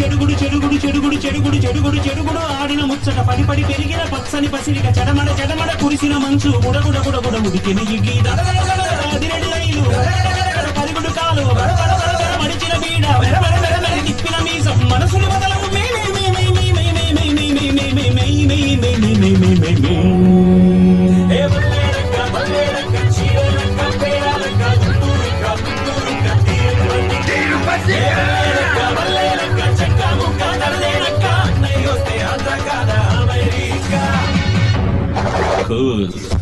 చెడుగుడు చెడుగుడు చెడుగుడు చెడుగుడు చెడుగుడు చెడుగుడు ఆడిన ముచ్చట పడి పడి పెరిగిన పచ్చని పసిరిక చెడమడ చెడమడ కురిసిన మంచు గుడగుడ గుడగుడ ఉడికిన ఇడ్లీ అదిరెడి రైలు పరిగుడు కాలు బడ బడ బడ బడ మడిచిన బీడ వెర వెర వెర వెర తిప్పిన మీసం మనసుని బదలవు మే మే మే మే మే మే మే మే మే మే మే మే మే మే మే మే మే మే ఏ వల్లేలక్క వల్లేలక్క చీరలక్క పేరాలక్క గుంటూరుక్క గుంటూరుక్క తిరుపతి ఏ వల్లేలక్క వల్లేలక్క చెక్క ముక్క తరదేనక్క అన్నయ్య వస్తే అంత కాదా అమెరికా Cool.